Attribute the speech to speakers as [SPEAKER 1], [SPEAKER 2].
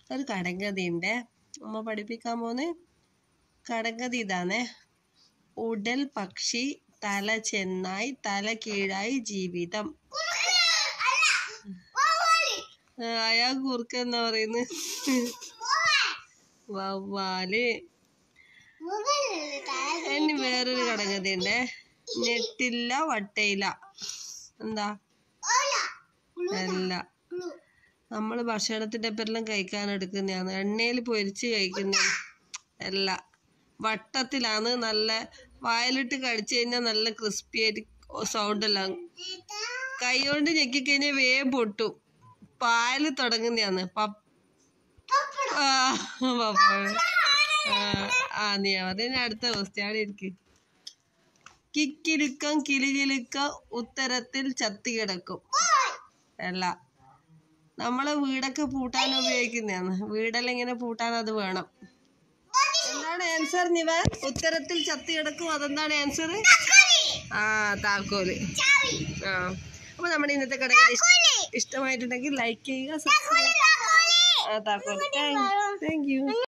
[SPEAKER 1] ഒരു കടങ്കഥയുണ്ട് അമ്മ പഠിപ്പിക്കാൻ പോന്ന് കടങ്കഥ ഇതാണേ ഉടൽ പക്ഷി തല ചെന്നായി തല കീഴായി ജീവിതം ആ, അയാൾ കുറുക്ക എന്നാ പറയുന്നത് വവ്വാല് ഇനി വേറൊരു കടങ്കഥയുണ്ട് ഞെട്ടില്ല വട്ടയില്ല എന്താ അല്ല നമ്മൾ ഭക്ഷണത്തിന്റെ ഒപ്പം കഴിക്കാൻ എടുക്കുന്നതാണ് എണ്ണയിൽ പൊരിച്ച് കഴിക്കുന്ന അല്ല വട്ടത്തിലാണ് നല്ല വായിലിട്ട് കടിച്ചു കഴിഞ്ഞാൽ നല്ല ക്രിസ്പി ആയിട്ട് സൗണ്ട് എല്ലാം കൈ കൊണ്ട് ഞെക്കി കഴിഞ്ഞാൽ വേഗം പൊട്ടും പാല് തുടങ്ങുന്നതാണ് പപ്പ ആ, പപ്പടം. ആ, ആ നീ അതിന് അടുത്ത ക്വസ്റ്റ്യൻ അവിടെ ഇരിക്കും കിക്കിലുക്കം കിളികിലുക്കം ഉത്തരത്തിൽ ചത്തി കിടക്കും അല്ല നമ്മളെ വീടൊക്കെ പൂട്ടാൻ ഉപയോഗിക്കുന്നതാണ് വീടെല്ലാം ഇങ്ങനെ പൂട്ടാൻ അത് വേണം എന്താണ് ആൻസർ നിവൻ ഉത്തരത്തിൽ ചത്തി കിടക്കും അതെന്താണ് ആൻസർ ആ താക്കോല് ആ അപ്പൊ നമ്മുടെ ഇന്നത്തെ കട ഇഷ്ടമായിട്ടുണ്ടെങ്കിൽ ലൈക്ക് ചെയ്യുക സബ്സ്ക്രൈബ് ആ താക്കോല് താങ്ക് യു